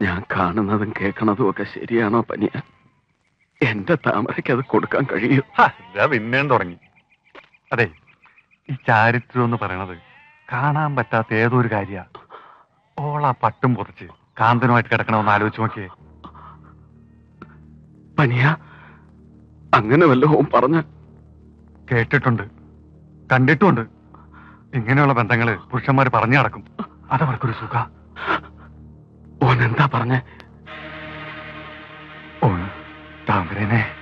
ഞാൻ കാണുന്നതും കേൾക്കണതും ഒക്കെ ശരിയാണോ പനിയ എന്റെ താമരയ്ക്ക് അത് കൊടുക്കാൻ കഴിയും ഹാ, ഇതാ പിന്നെയും തുടങ്ങി അതെ ഈ ചാരിത്രം എന്ന് പറയണത് കാണാൻ പറ്റാത്ത ഏതോ ഒരു കാര്യ ഓളാ പട്ടും പുറച്ച് കാന്തനുമായിട്ട് കിടക്കണമെന്ന് ആലോചിച്ച് നോക്കിയേ പനിയ അങ്ങനെ വല്ലതും പറഞ്ഞ കേട്ടിട്ടുണ്ട് കണ്ടിട്ടുമുണ്ട് ഇങ്ങനെയുള്ള ബന്ധങ്ങള് പുരുഷന്മാർ പറഞ്ഞു നടക്കും അതവർക്കൊരു സുഖ ഓൻ എന്താ പറഞ്ഞേ ഓ താമരനെ